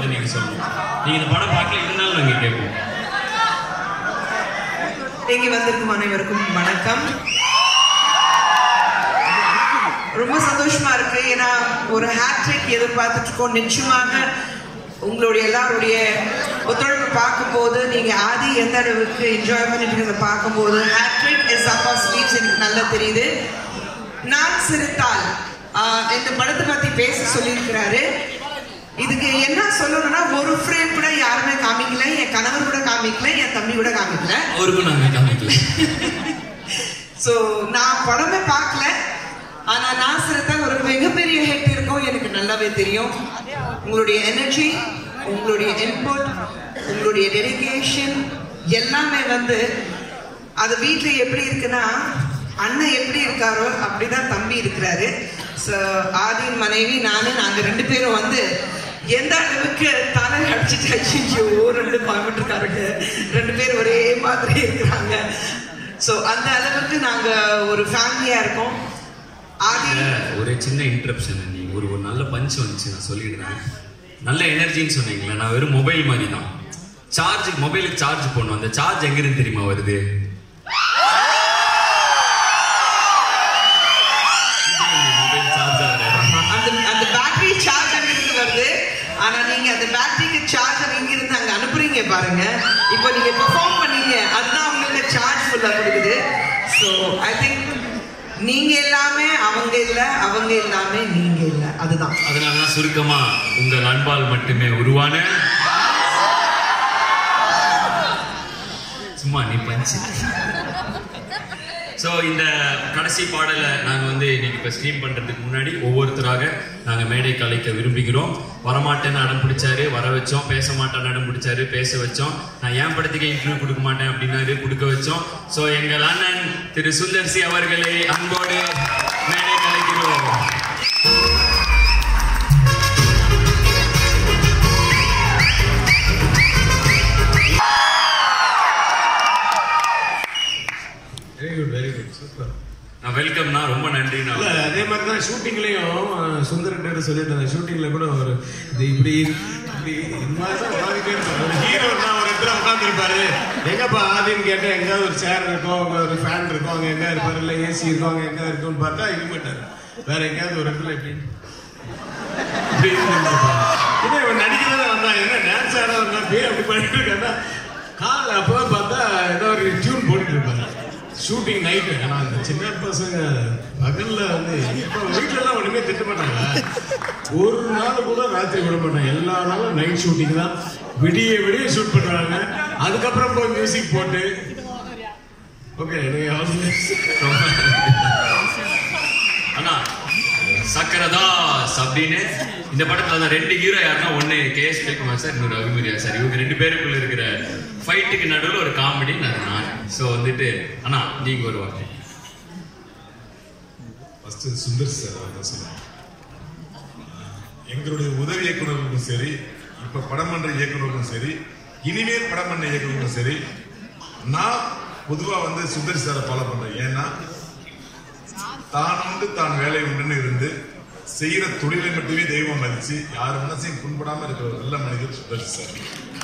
அதை நீங்க சொல்லணும் நீங்க இந்த படம் பார்க்கல இருந்தாலும் நாங்க கேட்போம் இங்கே வந்திருக்கும் அனைவருக்கும் வணக்கம் ரொம்ப சந்தோஷமா இருக்கு ஏன்னா ஒரு ஹேட்ரிக் எதிர்பார்த்துட்டு இருக்கோம் நிச்சயமாக உங்களுடைய எல்லாருடைய ஒத்துழைப்பு பார்க்கும்போது நீங்க ஆதி எந்த அளவுக்கு என்ஜாய் பண்ணிட்டு இருக்கிறத பார்க்கும்போது ஹேட்ரிக் இஸ் அப்பா ஸ்லீப்ஸ் எனக்கு நல்லா தெரியுது நான் சிரித்தால் ஆஹ், இந்த படத்தை பத்தி பேச சொல்லியிருக்கிறாரு இதுக்கு என்ன சொல்லணும்னா ஒரு ஃப்ரேம் கூட யாருமே காமிக்கல என் கணவர் கூட காமிக்கல என் தம்பி கூட காமிக்கல அவருக்கும் நாங்க காமிக்கல ஸோ நான் படமே பார்க்கல ஆனா நான் சிறுத்தை ஒரு மிகப்பெரிய ஹிட் இருக்கும் எனக்கு நல்லாவே தெரியும் உங்களுடைய எனர்ஜி உங்களுடைய இன்புட் உங்களுடைய டெடிகேஷன் எல்லாமே வந்து அது வீட்டில் எப்படி இருக்குன்னா அண்ணன் எப்படி இருக்காரோ அப்படிதான் தம்பி இருக்கிறாரு ஸோ ஆதியின் மனைவி நானு நாங்க ரெண்டு பேரும் வந்து எந்த அளவுக்கு தலை அடிச்சுட்டு ஐயோ ரெண்டு பாவட்டுருக்காருங்க ரெண்டு பேரும் ஒரே மாதிரி இருக்கிறாங்க ஸோ அந்த அளவுக்கு நாங்க ஒரு ஃபேமிலியா இருக்கோம் ஆதி இல்ல, ஒரு சின்ன இன்டரப்ஷன் நீங்க ஒரு ஒரு நல்ல பஞ்ச் வந்துச்சு நான் சொல்லிடுறேன் நல்ல எனர்ஜின்னு சொன்னீங்களே நான் வெறும் மொபைல் மாதிரி தான் சார்ஜ் மொபைலுக்கு சார்ஜ் போடணும் அந்த சார்ஜ் எங்கிருந்து தெரியுமா வருது மொபைல் சார்ஜ் ஆகுறது அந்த அந்த பேட்டரி சார்ஜ் அங்கிருந்து வருது ஆனா நீங்க அந்த பேட்டரிக்கு சார்ஜர் இங்க இருந்து அங்க அனுப்புறீங்க பாருங்க இப்போ நீங்க பெர்ஃபார்ம் பண்ணீங்க அதுதான் உங்களுக்கு சார்ஜ் ஃபுல்லா கொடுக்குது ஸோ ஐ திங்க் நீங்க எல்லாமே அவங்க இல்ல அவங்க எல்லாமே நீங்க இல்ல அதுதான் அதனால தான் சுருக்கமா உங்கள் அன்பால் மட்டுமே உருவான சும்மா நீ பஞ்சு ஸோ இந்த கடைசி பாடலை நாங்கள் வந்து இன்னைக்கு இப்போ ஸ்ட்ரீம் பண்ணுறதுக்கு முன்னாடி ஒவ்வொருத்தராக நாங்கள் மேடை கலைக்க விரும்புகிறோம் வரமாட்டேன்னு அடம் பிடிச்சாரு வர வச்சோம் பேச மாட்டேன்னு அடம் பிடிச்சாரு பேச வச்சோம் நான் ஏன் படத்துக்கு இன்டர்வியூ கொடுக்க மாட்டேன் அப்படின்னாரு கொடுக்க வச்சோம் ஸோ எங்கள் அண்ணன் திரு சுந்தர்சி அவர்களை அன்போடு மேடை கலைக்கிறோம் very good very good super நான் வெல்கம்னா ரொம்ப நன்றி நான் இல்ல அதே மாதிரி தான் ஷூட்டிங்லயும் சுந்தரன்கிட்ட சொல்லிட்டு அந்த ஷூட்டிங்ல கூட ஒரு இது இப்படி இப்படி இந்த மாதிரி தான் உட்காந்துட்டே இருப்பாரு ஒரு ஹீரோ தான் ஒரு இடத்துல உட்காந்துருப்பாரு எங்கப்பா ஆதின்னு கேட்டா எங்கேயாவது ஒரு சேர் இருக்கும் அங்க ஒரு ஃபேன் இருக்கும் அங்க எங்க இருப்பாரு இல்ல ஏசி இருக்கும் அங்க எங்க இருக்கும்னு பார்த்தா இருக்க மாட்டாரு வேற எங்கேயாவது ஒரு இடத்துல எப்படி இப்படி இருந்திருப்பாரு. என்ன இவன் நடிக்கிறதா வந்தா என்ன டான்ஸ் ஆட வந்தா பேர் அப்படி பண்ணிட்டு இருக்காருன்னா கால் அப்பதான் பார்த்தா ஏதோ ஒரு டியூன் போட்டுட்டு இருப்பாரு ஷூட்டிங் நைட்டு ஆனா அந்த சின்ன பசங்க பகல்ல வந்து இப்ப வீட்டுல எல்லாம் ஒண்ணுமே திட்ட மாட்டாங்க ஒரு நாள் கூட ராத்திரி விட மாட்டாங்க எல்லா நாளும் நைட் ஷூட்டிங் தான் விடிய விடிய ஷூட் பண்றாங்க அதுக்கப்புறம் போய் மியூசிக் போட்டு ஓகே அண்ணா சக்கரதாஸ் அப்படின்னு இந்த படத்துல அந்த ரெண்டு ஹீரோ யாருன்னா ஒண்ணு கே எஸ் குமார் சார் இன்னொரு அபிமரியா சார் இவங்க ரெண்டு பேருக்குள்ள இருக்கிற ஃபைட்டுக்கு நடுவில் ஒரு காமெடி நான் நான் ஸோ வந்துட்டு அண்ணா நீங்க ஒரு வார்த்தை ஃபர்ஸ்ட் சுந்தர் சார் தான் சொல்லுவேன் எங்களுடைய உதவி இயக்குனர்களுக்கும் சரி இப்ப படம் பண்ற இயக்குனர்களுக்கும் சரி இனிமேல் படம் பண்ண இயக்குனர்களுக்கும் சரி நான் பொதுவா வந்து சுந்தர் சாரை ஃபாலோ பண்றேன் ஏன்னா தான் உண்டு தான் வேலை உண்டுன்னு இருந்து செய்யற தொழிலை மட்டுமே தெய்வம் மதிச்சு யார் மனசையும் புண்படாம இருக்கிற ஒரு நல்ல மனிதர் சுந்தர் சார்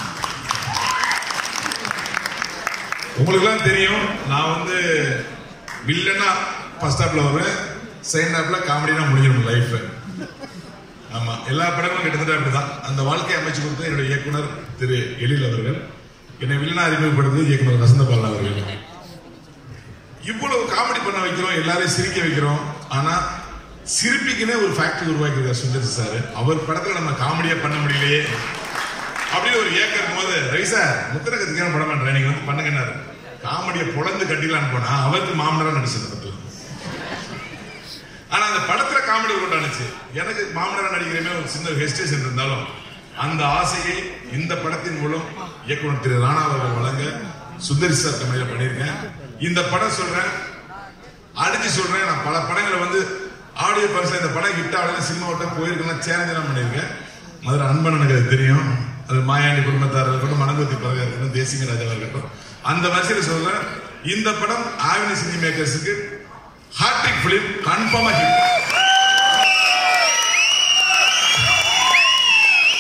உங்களுக்குலாம் தெரியும் நான் வந்து வில்லனா ஃபர்ஸ்ட் ஹாப்ல வருவேன் செகண்ட் ஹாப்ல காமெடினா முடிஞ்சிடும் லைஃப் ஆமா எல்லா படங்களும் கிட்டத்தட்ட அப்படிதான் அந்த வாழ்க்கையை அமைச்சு கொடுத்த என்னுடைய இயக்குனர் திரு எழில் அவர்கள் என்னை வில்லனா அறிமுகப்படுத்தி இயக்குனர் வசந்தபாலன் அவர்கள் இவ்வளவு காமெடி பண்ண வைக்கிறோம் எல்லாரையும் சிரிக்க வைக்கிறோம் ஆனா சிரிப்பிக்குனே ஒரு ஃபேக்டரி உருவாக்கியிருக்கார் சுந்தர் சார் அவர் படத்துல நம்ம காமெடியா பண்ண முடியலையே அப்படின்னு ஒரு ஏக்கம் இருக்கும்போது ரவி சார் முத்திரகத்துக்கான படம் பண்றேன் நீங்க வந்து பண்ணுங்கன்னாரு காமெடியை பொழந்து கட்டிலான்னு போனா அவருக்கு மாமனாரா நடிச்சது படத்துல ஆனா அந்த படத்துல காமெடி கொண்டாடுச்சு எனக்கு மாமனாரா நடிக்கிறமே ஒரு சின்ன ஹெஸ்டேஷன் இருந்தாலும் அந்த ஆசையை இந்த படத்தின் மூலம் இயக்குனர் திரு ராணா அவர்கள் வழங்க சுந்தரி சார் தமிழில பண்ணியிருக்கேன் இந்த படம் சொல்றேன் அடிச்சு சொல்றேன் நான் பல படங்களை வந்து ஆடியோ பரிசு இந்த படம் ஹிட் ஆகலாம் சினிமா விட்ட போயிருக்கேன் சேலஞ்சு நான் பண்ணியிருக்கேன் முதல்ல அன்பன் எனக்கு அது தெரியும் அது மாயாண்டி குடும்பத்தார் இருக்கட்டும் மனங்கொத்தி பறவை இருக்கட்டும் தேசிங்க ராஜாவா இருக்கட்டும் அந்த வரிசையில் சொல்றேன் இந்த படம் ஆவினி சினி மேக்கர்ஸுக்கு ஹார்டிக் பிலிம் கன்ஃபார்மா ஹிட்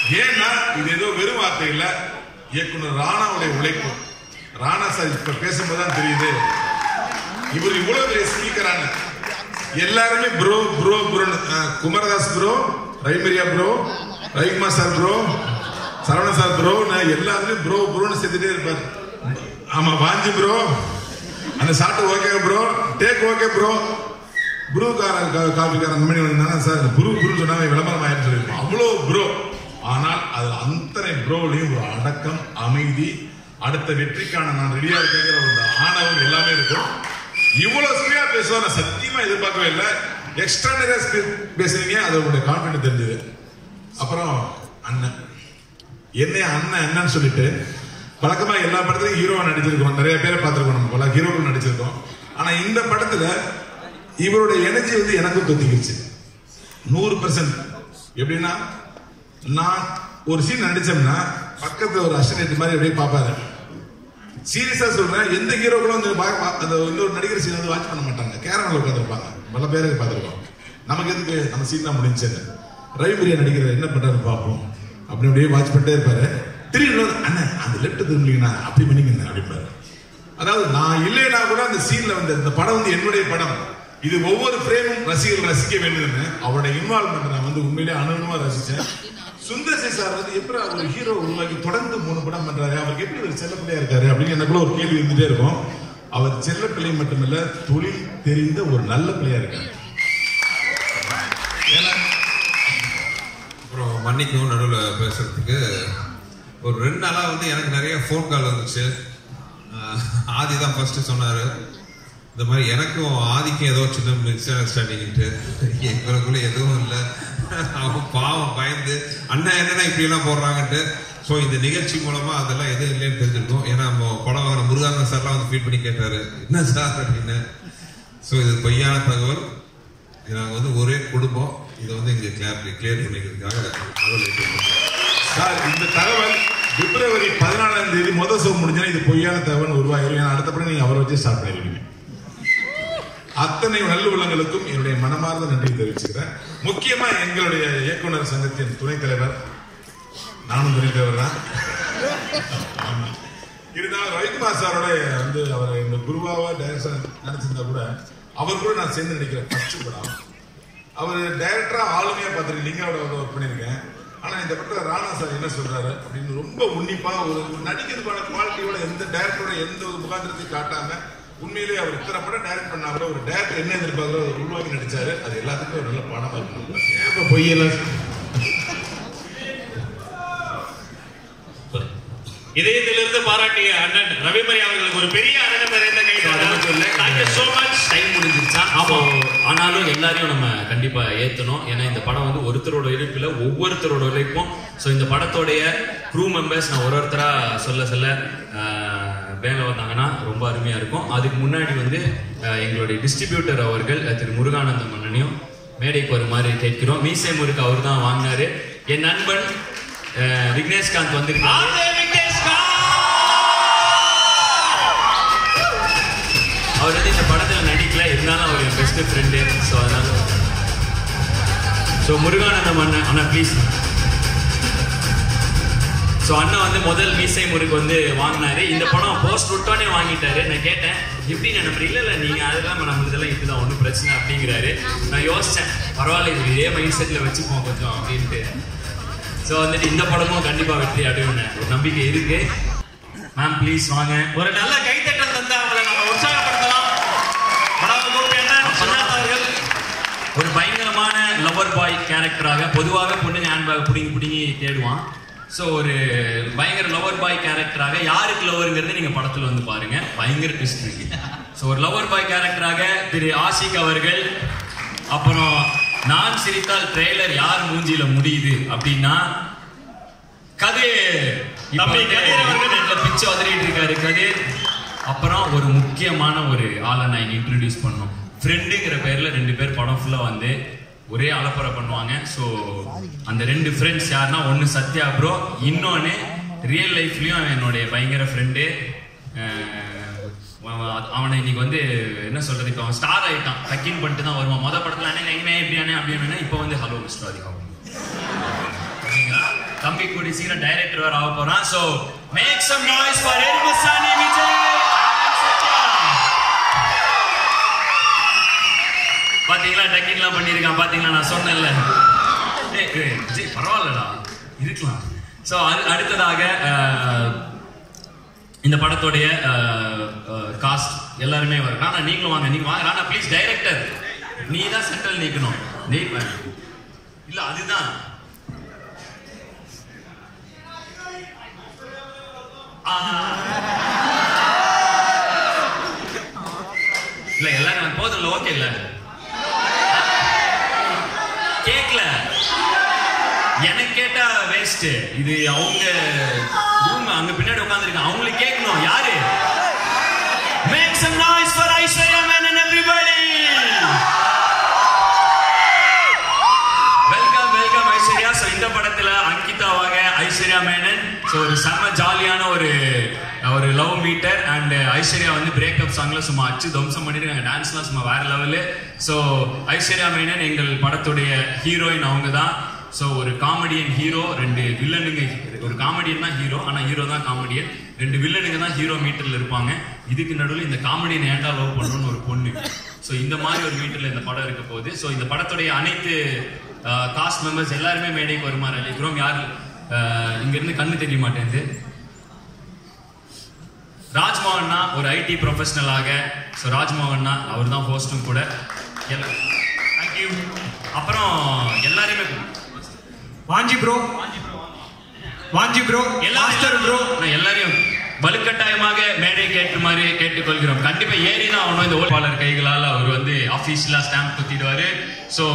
ஏன்னா இது ஏதோ வெறும் வார்த்தை இல்ல இயக்குனர் ராணாவுடைய உழைப்பு ராணா சார் இப்ப பேசும்போது தான் தெரியுது இவர் இவ்வளவு பெரிய ஸ்பீக்கரான எல்லாருமே bro bro bro Kumaradas bro ரைமரியா bro Ravikumar sir bro Saravana sir bro நான் எல்லாத்துலயும் ப்ரோ ப்ரோன்னு சேர்த்துட்டே இருப்பார் ஆமா வாஞ்சி ப்ரோ அந்த shot okay bro take okay bro புருக்காரன் காப்பிக்காரன் கம்பெனி வந்தாங்க சார் புரு புரு சொன்னாங்க விளம்பரம் ஆயிரம் சொல்லியிருப்போம் அவ்வளோ ப்ரோ ஆனால் அது அத்தனை ப்ரோலையும் ஒரு அடக்கம் அமைதி அடுத்த வெற்றிக்கான நான் ரெடியா இருக்கேங்கிற ஒரு ஆணவம் எல்லாமே இருக்கும் இவ்வளவு ஸ்பீடா பேசுவா நான் சத்தியமா எதிர்பார்க்கவே இல்லை எக்ஸ்ட்ரா நிறைய பேசுறீங்க அது உங்களுடைய கான்பிடன்ட் தெரிஞ்சது அப்புறம் அண்ணன் என்னை அண்ணன் என்னன்னு சொல்லிட்டு வழக்கமா எல்லா படத்துலயும் ஹீரோவா நடிச்சிருக்கோம் நிறைய பேரை பார்த்திருக்கோம் நம்ம பல ஹீரோக்கள் நடிச்சிருக்கோம் ஆனா இந்த படத்துல இவருடைய எனர்ஜி வந்து எனக்கும் தொத்திக்கிச்சு நூறு பர்சன்ட் எப்படின்னா நான் ஒரு சீன் நடிச்சோம்னா பக்கத்துல ஒரு அசிஸ்டன்ட் மாதிரி அப்படியே பார்ப்பாரு சீரியஸா சொல்றேன் எந்த ஹீரோக்களும் வந்து பா- பா- அந்த இன்னொரு நடிகர் சீன் வந்து வாட்ச் பண்ண மாட்டாங்க கேரளாவில் உட்காந்துருப்பாங்க பல பேரை பார்த்துருக்கோம் நமக்கு எதுக்கு நம்ம சீன் தான் முடிஞ்சது ரவி பிரியா நடிகர் என்ன பண்றாரு பார்ப்போம் அப்படி அப்படியே வாட்ச் பண்ணிட்டே இருப்பாரு திடீர்னு வந்து, அண்ணன் அந்த லெஃப்ட் திரும்பிங்கன்னா அப்படி பண்ணிங்க அப்படிம்பாரு அதாவது நான் இல்லைனா கூட அந்த சீன்ல வந்து இந்த படம் வந்து என்னுடைய படம் இது ஒவ்வொரு ஃப்ரேமும் ரசிகர்கள் ரசிக்க வேண்டும்னு அவருடைய இன்வால்மெண்ட் நான் வந்து உண்மையிலேயே அனுபவமா ரசிச்சேன் சுந்தர்சி சார் வந்து எப்படி ஒரு ஹீரோ உருவாக்கி தொடர்ந்து மூணு படம் பண்றாரு அவருக்கு எப்படி ஒரு செல்லப்பிள்ளையா இருக்காரு அப்படின்னு எனக்குள்ள ஒரு கேள்வி இருந்துட்டே இருக்கும் அவர் செல்லப்பிள்ளை மட்டுமல்ல தொழில் தெரிந்த ஒரு நல்ல பிள்ளையா இருக்காரு ஏன்னா அப்புறம் மன்னிக்கவும் நடுவில் பேசுறதுக்கு ஒரு ரெண்டு நாளாக வந்து எனக்கு நிறைய ஃபோன் கால் வந்துச்சு ஆஹ் ஆதி தான் ஃபர்ஸ்ட் சொன்னார் இந்த மாதிரி எனக்கும் ஆதிக்கும் ஏதோ சின்ன மிஸ் அண்டர்ஸ்டாண்டிங்ட்டு எங்களுக்குள்ள எதுவும் இல்லை அவன் பாவம் பயந்து அண்ணன் என்னன்னா இப்படியெல்லாம் போடுறாங்கன்ட்டு ஸோ இந்த நிகழ்ச்சி மூலமா அதெல்லாம் எதுவும் இல்லைன்னு தெரிஞ்சிருக்கும் ஏன்னா நம்ம படம் வாங்கின முருகானந்த சார்லாம் வந்து ஃபீட் பண்ணி கேட்டாரு என்ன சார் அப்படின்னு ஸோ இது பொய்யான தகவல் இது நாங்கள் வந்து ஒரே குடும்பம் இதை வந்து இங்கே கிளியர் கிளியர் பண்ணிக்கிறதுக்காக தகவல் எடுத்துருக்கோம் சார் இந்த தகவல் பிப்ரவரி பதினாலாம் தேதி முதல் ஷோ முடிஞ்சா இது பொய்யான தகவல் உருவாகிடும் ஏன்னா அடுத்த படம் நீங்க அவரை வச்சு ஸ்டார்ட் பண்ணிடுவீங்க அத்தனை நல்ல உள்ளங்களுக்கும் என்னுடைய மனமார்ந்த நன்றி தெரிவிச்சுக்கிறேன் முக்கியமா எங்களுடைய இயக்குனர் சங்கத்தின் துணைத் தலைவர் நானும் துணைத் தலைவர் தான் ஆமா. இருந்தாலும் ரவிக்குமார் சாரோட வந்து அவர் இந்த குருவாவா டைரக்டர் நினைச்சிருந்தா கூட அவர் கூட நான் சேர்ந்து நடிக்கிறேன் ஃபர்ஸ்ட் படம் அவர் டைரக்டரா ஆளுமையா பார்த்துருக்கேன் லிங்காவோட ஒர்க் பண்ணியிருக்கேன் ஆனா இந்த படத்துல ராணா சார் என்ன சொல்றாரு அப்படின்னு ரொம்ப உன்னிப்பா ஒரு ஒரு நடிக்கிறதுக்கான குவாலிட்டியோட எந்த டைரக்டரோட எந்த ஒரு முகாந்திரத்தையும் காட்டாம உண்மையிலேயே அவர் இத்தனை படம் டைரக்ட் பண்ணாரு ஒரு டைரக்டர் என்ன எதிர்பார்க்கறோ அதை உருவாக்கி நடிச்சாரு அது எல்லாத்துக்கும் ஒரு நல்ல படமா இருக்கும் ஏன் பொய்யெல்லாம் இதயத்திலிருந்து பாராட்டிய அண்ணன் ரவிமணி அவர்களுக்கு ஒரு பெரிய அண்ணன் நிறைந்த கை தேங்க்யூ சோ மச் டைம் முடிஞ்சிருச்சா ஆமா ஆனாலும் எல்லாரையும் நம்ம கண்டிப்பா ஏத்தணும் ஏன்னா இந்த படம் வந்து ஒருத்தரோட உழைப்புல ஒவ்வொருத்தரோட உழைப்பும் ஸோ இந்த படத்தோடைய க்ரூ மெம்பர்ஸ் நான் ஒரு ஒருத்தரா சொல்ல சொல்ல வேலை வந்தாங்கன்னா ரொம்ப அருமையா இருக்கும் அதுக்கு முன்னாடி வந்து ஆஹ், எங்களுடைய டிஸ்ட்ரிபியூட்டர் அவர்கள் அஹ், திரு முருகானந்தம் மன்னனையும் மேடைக்கு வருமாறு கேட்கிறோம் மீசை முருக்கு அவர் தான் வாங்கினாரு என் நண்பன் ஆஹ், விக்னேஷ்காந்த் வந்திருக்காரு அவர் வந்து இந்த படத்துல நடிக்கல இருந்தாலும் அவர் என் பெஸ்ட் ஃப்ரெண்டு ஸோ அதனால ஸோ முருகானந்தம் அண்ணன் அண்ணா ப்ளீஸ் ஸோ அண்ணன் வந்து முதல் மீசை முருக்கு வந்து வாங்கினாரு இந்த படம் போஸ்ட் விட்டோன்னே வாங்கிட்டாரு நான் கேட்டேன் எப்படி நான் இல்லை இல்லை நீங்கள் அதெல்லாம் நம்ம இதெல்லாம் இதுதான் ஒன்றும் பிரச்சனை அப்படிங்கிறாரு நான் யோசிச்சேன் பரவாயில்ல இது இதே மைண்ட் செட்டில் வச்சுப்போம் கொஞ்சம் அப்படின்ட்டு ஸோ வந்துட்டு இந்த படமும் கண்டிப்பாக வெற்றி அடையும் ஒரு நம்பிக்கை இருக்கு மேம் ப்ளீஸ் வாங்க ஒரு நல்ல கைத்தட்டல் தந்து அவங்களை நம்ம உற்சாகப்படுத்தலாம் படம் கோபி அண்ணன் சுஜாதா அவர்கள் ஒரு பயங்கரமான லவர் பாய் கேரக்டராக பொதுவாக பொண்ணுங்க ஹேண்ட்பேக் பிடிங்கி பிடிங்கி தேடுவான் ஸோ ஒரு பயங்கர லவர் பாய் கேரக்டராக யாருக்கு லவருங்கிறது நீங்க படத்துல வந்து பாருங்க பயங்கர ட்விஸ்ட் இருக்கு ஸோ ஒரு லவர் பாய் கேரக்டராக திரு ஆஷிக் அவர்கள் அப்புறம் நான் சிரித்தால் ட்ரெய்லர் யார் மூஞ்சில முடியுது அப்படின்னா கதிர் தம்பி கதிர் அவர்கள் நெட்ல பிச்சு உதறிட்டு இருக்காரு கதிர் அப்புறம் ஒரு முக்கியமான ஒரு ஆளை நான் இங்க இன்ட்ரடியூஸ் பண்ணோம் ஃப்ரெண்டுங்கிற பேர்ல ரெண்டு பேர் படம் ஃபுல்லா வந்து ஒரே அலப்பறை பண்ணுவாங்க ஸோ அந்த ரெண்டு ஃப்ரெண்ட்ஸ் யாருன்னா ஒன்று சத்யா ப்ரோ இன்னொன்று ரியல் லைஃப்லயும் அவன் என்னுடைய பயங்கர ஃப்ரெண்டு அவனை இன்னைக்கு வந்து என்ன சொல்றது இப்போ அவன் ஸ்டார் ஆயிட்டான் டக்கின் பண்ணிட்டு தான் வருவான் மொதல் படத்துல அண்ணே எங்கே இப்படி அண்ணே அப்படி அண்ணே இப்போ வந்து ஹலோ மிஸ்டர் அதிகம் ஓகேங்களா தம்பி கூடி சீக்கிரம் டைரக்டர் வேற ஆக போறான் so make some noise for எரிமசானி விஜய் and சத்யா. பாத்தீங்களா டக்கிங்லாம் பண்ணிருக்கான் பாத்தீங்களா நான் சொன்னேன்ல ஏய், ஏய், விஜய் பரவாயில்லடா இருக்கலாம் சோ அடுத்ததாக அஹ், இந்த படத்தோடைய காஸ்ட் எல்லாருமே வரும் ராணா நீங்களும் வாங்க நீங்க வாங்க ராணா ப்ளீஸ் டைரக்டர் நீ தான் சென்ட்ரல் நிக்கணும் நீ இல்ல அதுதான் ஆஹா. இல்ல எல்லாரும் போதும்ல ஓகே இல்ல கேக்கல எனக்கு கேட்டா வேஸ்ட் இது அவங்க ரூம் அங்க பின்னாடி உட்கார்ந்திருக்காங்க அவங்களுக்கு கேட்கணும் யாரு make some noise for Aishwarya Menon everybody welcome welcome Aishwarya so இந்த படத்துல அங்கிதாவாக ஐஸ்வர்யா மேனன் சோ ஒரு செம்ம ஜாலியான ஒரு ஒரு லவ் மீட்டர் அண்ட் ஐஸ்வர்யா வந்து பிரேக்கப் சாங்ல சும்மா அச்சு தம்சம் பண்ணிருக்காங்க டான்ஸ்லாம் சும்மா வேற லெவலு சோ ஐஸ்வர்யா மேனன் எங்கள் படத்துடைய ஹீரோயின் அவங்க தான் ஸோ ஒரு காமெடியன் ஹீரோ ரெண்டு வில்லனுங்க ஒரு காமெடியன் தான் ஹீரோ ஆனா ஹீரோ தான் காமெடியன் ரெண்டு வில்லனுங்க தான் ஹீரோ மீட்டர்ல இருப்பாங்க இதுக்கு நடுவில் இந்த காமெடியன் ஏன்டா லவ் பண்ணணும்னு ஒரு பொண்ணு ஸோ இந்த மாதிரி ஒரு மீட்டர்ல இந்த படம் இருக்க போகுது ஸோ இந்த படத்துடைய அனைத்து காஸ்ட் மெம்பர்ஸ் எல்லாருமே மேடைக்கு வருமாறு அழைக்கிறோம் யார் அஹ், இங்க இருந்து கண்ணு தெரிய மாட்டேங்குது ராஜ்மோகன்னா ஒரு ஐடி ப்ரொஃபஷனலாக ஸோ ராஜ்மோகன்னா அவர் தான் ஹோஸ்டும் கூட தேங்க்யூ அப்புறம் எல்லாரையுமே Vanchi bro Vanchi bro master bro நான் எல்லாரையும் வலுக்கட்டாயமாக மேடை கேட்டுமாறு கேட்டுக்கொள்கிறோம் கண்டிப்பா ஏறி தான் ஆகணும் இந்த ஓட்பாளர் கைகளால் அவர் வந்து ஆபீஸ்ல ஸ்டாம்ப் குத்திடுவாரு சோ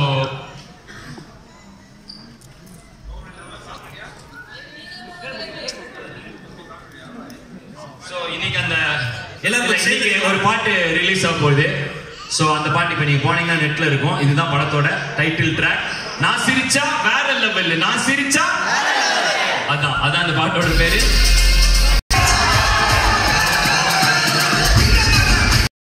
சோ இன்னைக்கு அந்த எல்லாம் இல்ல, இன்னைக்கு ஒரு பாட்டு ரிலீஸ் ஆக போகுது சோ அந்த பாட்டு இப்ப நீங்க போனீங்கன்னா நெட்ல இருக்கும் இதுதான் படத்தோட டைட்டில் ட்ராக் நான் சிரிச்சா வேற லெவல் நான் சிரிச்சா அதான் அதான் அந்த பாட்டோட பேரு